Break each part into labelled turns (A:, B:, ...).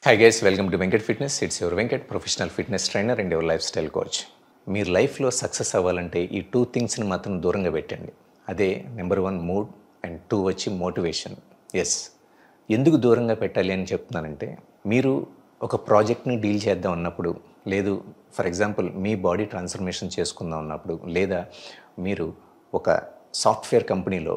A: high guys welcome to Venkat fitness it's your Venkat professional fitness trainer and your lifestyle coach మీరు లైఫ్లో success అవ్వాలంటే ఈ two థింగ్స్ని మాత్రం దూరంగా పెట్టండి అదే number one mood and two వచ్చి మోటివేషన్ ఎస్ ఎందుకు దూరంగా పెట్టాలి అని చెప్తున్నానంటే మీరు ఒక ప్రాజెక్ట్ని డీల్ చేద్దాం అన్నప్పుడు లేదు ఫర్ ఎగ్జాంపుల్ మీ బాడీ ట్రాన్స్ఫర్మేషన్ చేసుకుందాం అన్నప్పుడు లేదా మీరు ఒక సాఫ్ట్వేర్ కంపెనీలో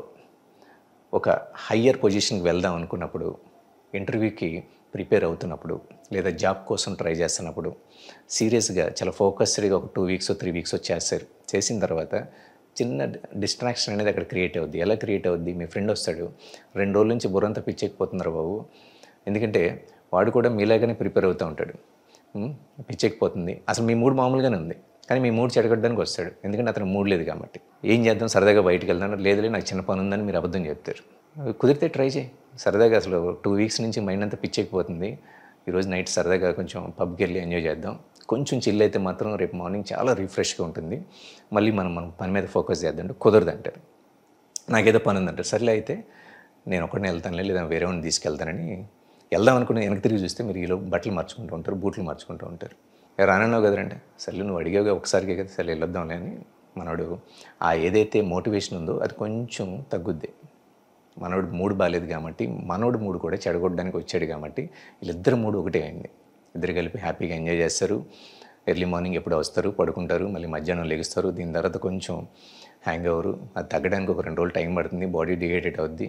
A: ఒక హయ్యర్ పొజిషన్కి వెళ్దాం అనుకున్నప్పుడు ఇంటర్వ్యూకి ప్రిపేర్ అవుతున్నప్పుడు లేదా జాబ్ కోసం ట్రై చేస్తున్నప్పుడు సీరియస్గా చాలా ఫోకస్డ్గా ఒక టూ వీక్స్ త్రీ వీక్స్ చేస్తారు చేసిన తర్వాత చిన్న డిస్ట్రాక్షన్ అనేది అక్కడ క్రియేట్ అవుద్ది ఎలా క్రియేట్ అవుద్ది మీ ఫ్రెండ్ వస్తాడు రెండు రోజుల నుంచి బుర్రంతా పిచ్చెక్కిపోతున్నారు బాబు ఎందుకంటే వాడు కూడా మీలాగానే ప్రిపేర్ అవుతూ ఉంటాడు ఉమ్, పిచ్చెక్కిపోతుంది అసలు మీ మూడు మామూలుగానే ఉంది కానీ మీ మూడు చెడగొట్టడానికి వస్తాడు ఎందుకంటే అతను మూడు లేదు కాబట్టి ఏం చేద్దాం సరదాగా బయటికి వెళ్దాం లేదులే నాకు చిన్న పని ఉందని మీరు అబద్ధం చెప్తారు కుదిరితే ట్రై చేయి సరదాగా అసలు టూ వీక్స్ నుంచి మైండ్ అంతా పిచ్చెక్కిపోతుంది ఈరోజు నైట్ సరదాగా కొంచెం పబ్కి వెళ్ళి ఎంజాయ్ చేద్దాం కొంచెం చిల్ అయితే మాత్రం రేపు మార్నింగ్ చాలా రిఫ్రెష్గా ఉంటుంది మళ్ళీ మనం మనం పని మీద ఫోకస్ చేద్దాం అంటే కుదరదు అంటారు నాకేదో పని ఉందంటారు సర్లే అయితే నేను ఒకటిని వెళ్తానులే లేదా వేరే వాడిని తీసుకెళ్తానని వెళ్దాం అనుకుని వెనక్కి తిరిగి చూస్తే మీరు ఈలో బట్టలు మార్చుకుంటూ ఉంటారు బూట్లు మార్చుకుంటూ ఉంటారు "ఏ, రానన్నావు కదరంటే సర్లే నువ్వు అడిగావుగా ఒకసారికే కదా సరే వెళ్ళొద్దాంలే అని మనోడు ఆ ఏదైతే మోటివేషన్ ఉందో అది కొంచెం తగ్గుద్ది మనోడు మూడు బాగాలేదు కాబట్టి మనోడు మూడు కూడా చెడగొట్టడానికి వచ్చాడు కాబట్టి వీళ్ళిద్దరు మూడు ఒకటే అయింది ఇద్దరు కలిపి హ్యాపీగా ఎంజాయ్ చేస్తారు ఎర్లీ మార్నింగ్ ఎప్పుడు వస్తారు పడుకుంటారు మళ్ళీ మధ్యాహ్నం లెగుస్తారు దీని తర్వాత కొంచెం హ్యాంగ్ ఓవరు అది తగ్గడానికి ఒక రెండు రోజులు టైం పడుతుంది బాడీ డిహైడ్రేట్ అవుద్ది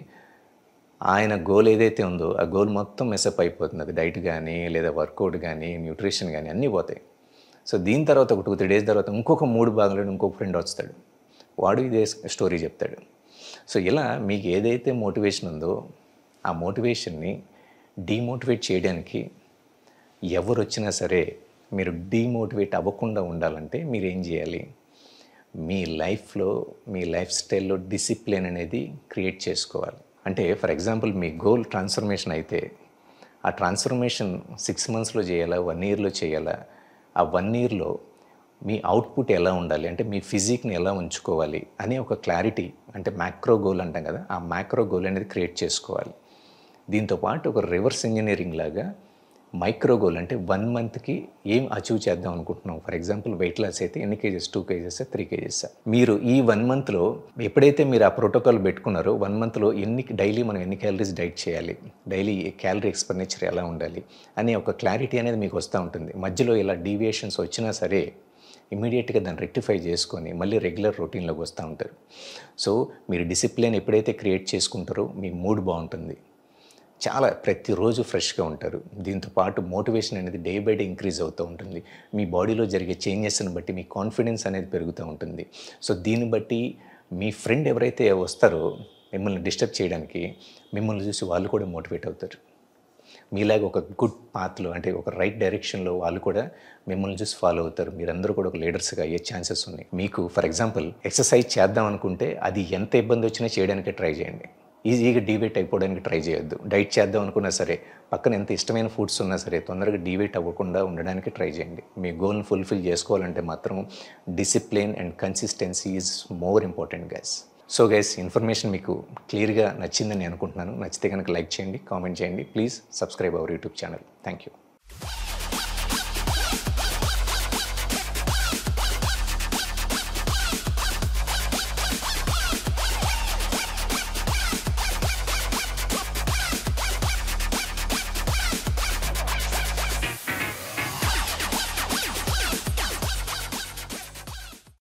A: ఆయన గోల్ ఏదైతే ఉందో ఆ గోల్ మొత్తం మెసప్ అయిపోతుంది అది డైట్ కానీ లేదా వర్కౌట్ కానీ న్యూట్రిషన్ కానీ అన్నీ పోతాయి సో దీని తర్వాత ఒక టూ త్రీ డేస్ తర్వాత ఇంకొక మూడు భాగంలో ఇంకొక ఫ్రెండ్ వస్తాడు వాడు ఇదే స్టోరీ చెప్తాడు సో ఇలా మీకు ఏదైతే మోటివేషన్ ఉందో ఆ మోటివేషన్ని డీమోటివేట్ చేయడానికి ఎవరు వచ్చినా సరే మీరు డీమోటివేట్ అవ్వకుండా ఉండాలంటే మీరు ఏం చేయాలి మీ లైఫ్లో మీ లైఫ్ స్టైల్లో డిసిప్లిన్ అనేది క్రియేట్ చేసుకోవాలి అంటే ఫర్ ఎగ్జాంపుల్ మీ గోల్ ట్రాన్స్ఫర్మేషన్ అయితే ఆ ట్రాన్స్ఫర్మేషన్ సిక్స్ మంత్స్లో చేయాలా వన్ ఇయర్లో చేయాలా ఆ వన్ ఇయర్లో మీ అవుట్పుట్ ఎలా ఉండాలి అంటే మీ ఫిజిక్ని ఎలా ఉంచుకోవాలి అనే ఒక క్లారిటీ అంటే మ్యాక్రో గోల్ అంటాం కదా ఆ మ్యాక్రో గోల్ అనేది క్రియేట్ చేసుకోవాలి దీంతో పాటు ఒక రివర్స్ ఇంజనీరింగ్ లాగా మైక్రో గోల్ అంటే వన్ మంత్కి ఏం అచీవ్ చేద్దాం అనుకుంటున్నాం ఫర్ ఎగ్జాంపుల్ వెయిట్ లాస్ అయితే ఎన్ని kgs two kgs three kgs మీరు ఈ వన్ మంత్లో ఎప్పుడైతే మీరు ఆ ప్రోటోకాల్ పెట్టుకున్నారో వన్ మంత్లో ఎన్ని డైలీ మనం ఎన్ని క్యాలరీస్ డైట్ చేయాలి డైలీ క్యాలరీ ఎక్స్పెండిచర్ ఎలా ఉండాలి అనే ఒక క్లారిటీ అనేది మీకు వస్తూ ఉంటుంది మధ్యలో ఇలా డీవియేషన్స్ వచ్చినా సరే ఇమీడియట్గా దాన్ని రెక్టిఫై చేసుకొని మళ్ళీ రెగ్యులర్ రొటీన్లోకి వస్తూ ఉంటారు సో మీరు డిసిప్లిన్ ఎప్పుడైతే క్రియేట్ చేసుకుంటారో మీ మూడ్ బాగుంటుంది చాలా ప్రతిరోజు ఫ్రెష్గా ఉంటారు దీంతో పాటు మోటివేషన్ అనేది డే బై డే ఇంక్రీజ్ అవుతూ ఉంటుంది మీ బాడీలో జరిగే చేంజెస్ని బట్టి మీ కాన్ఫిడెన్స్ అనేది పెరుగుతూ ఉంటుంది సో దీన్ని బట్టి మీ ఫ్రెండ్ ఎవరైతే వస్తారో మిమ్మల్ని డిస్టర్బ్ చేయడానికి మిమ్మల్ని చూసి వాళ్ళు కూడా మోటివేట్ అవుతారు మీలాగా ఒక గుడ్ పాత్లో అంటే ఒక రైట్ డైరెక్షన్లో వాళ్ళు కూడా మిమ్మల్ని చూసి ఫాలో అవుతారు మీరందరూ కూడా ఒక లీడర్స్గా అయ్యే ఛాన్సెస్ ఉన్నాయి మీకు ఫర్ ఎగ్జాంపుల్ ఎక్సర్సైజ్ చేద్దాం అనుకుంటే అది ఎంత ఇబ్బంది వచ్చినా చేయడానికి ట్రై చేయండి ఈజీగా డీవేట్ అయిపోవడానికి ట్రై చేయొద్దు డైట్ చేద్దాం అనుకున్నా సరే పక్కన ఎంత ఇష్టమైన ఫుడ్స్ ఉన్నా సరే తొందరగా డీవేట్ అవ్వకుండా ఉండడానికి ట్రై చేయండి మీ గోల్ని ఫుల్ఫిల్ చేసుకోవాలంటే మాత్రం discipline and consistency is more important guys so guys information మీకు క్లియర్గా నచ్చిందని అనుకుంటున్నాను నచ్చితే కనుక లైక్ చేయండి కామెంట్ చేయండి please subscribe our YouTube channel thank you